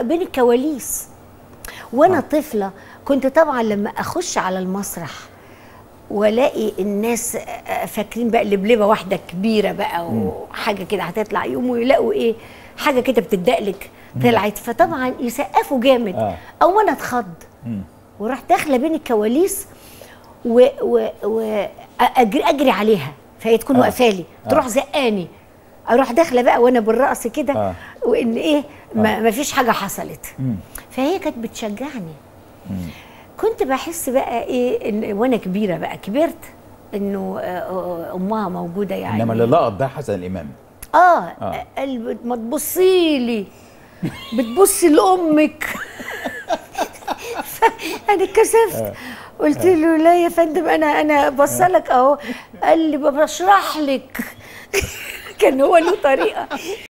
بين الكواليس وانا طفله كنت طبعا لما اخش على المسرح والاقي الناس آه، فاكرين بقى لبلبه واحده كبيره بقى وحاجه كده هتطلع يقوموا يلاقوا ايه حاجه كده بتدقلك طلعت فطبعا يسقفوا جامد آه. او انا اتخض ورحت داخله بين الكواليس و, و, و اجري اجري عليها فهي تكون آه. واقفه لي تروح زقاني اروح داخله بقى وانا بالرقص كده آه. وان ايه ما, ما فيش حاجه حصلت فهي كانت بتشجعني كنت بحس بقى ايه إن وانا كبيره بقى كبرت انه آه، آه، امها موجوده يعني انما اللي لقط ده حسن الامام اه, آه. آه. قلب ما تبصي لي بتبصي لامك انا اتكسفت قلت له لا يا فندم انا انا بصلك اهو قال لي بشرح لك كان هو له طريقه